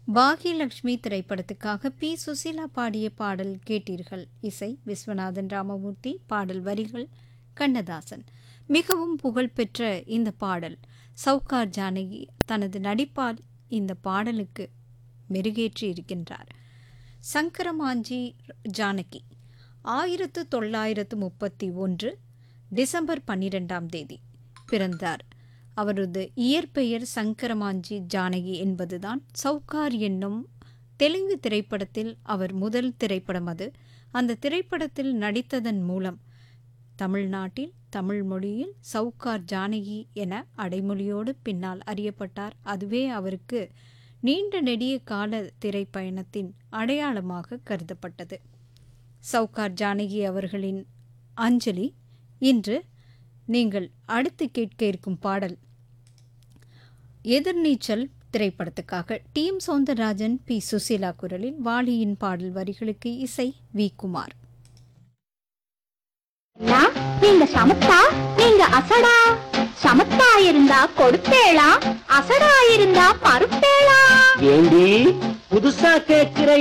பாகியலட்சுமி திரைப்படத்துக்காக பி சுசீலா பாடிய பாடல் கேட்டீர்கள் இசை விஸ்வநாதன் ராமமூர்த்தி பாடல் வரிகள் கண்ணதாசன் மிகவும் புகழ்பெற்ற இந்த பாடல் சவுகார் ஜானகி தனது நடிப்பால் இந்த பாடலுக்கு மெருகேற்றி இருக்கின்றார் சங்கரமாஞ்சி ஜானகி ஆயிரத்து தொள்ளாயிரத்து முப்பத்தி ஒன்று டிசம்பர் பன்னிரெண்டாம் தேதி பிறந்தார் அவரது இயற்பெயர் சங்கரமாஞ்சி ஜானகி என்பதுதான் சவுகார் என்னும் தெலுங்கு திரைப்படத்தில் அவர் முதல் திரைப்படம் அது அந்த திரைப்படத்தில் நடித்ததன் மூலம் தமிழ்நாட்டில் தமிழ் மொழியில் சவுகார் ஜானகி என அடைமொழியோடு பின்னால் அறியப்பட்டார் அதுவே அவருக்கு நீண்ட நெடிய கால திரைப்பயணத்தின் அடையாளமாக கருதப்பட்டது சவுகார் ஜானகி அவர்களின் அஞ்சலி இன்று நீங்கள் அடுத்து கேட்க இருக்கும் பாடல் எதிர்நீச்சல் திரைப்படத்துக்காக டீம் சௌந்தரராஜன் பி சுசீலா குரலில் வாலியின் பாடல் வரிகளுக்கு இசை வி குமார் அண்ணா, நீங்க சமத்தா நீங்க அசடா சமத்தா இருந்தா கொடுப்பேளா அசடா இருந்தா பருப்பேளா ஏண்டி புதுசா கேக்குற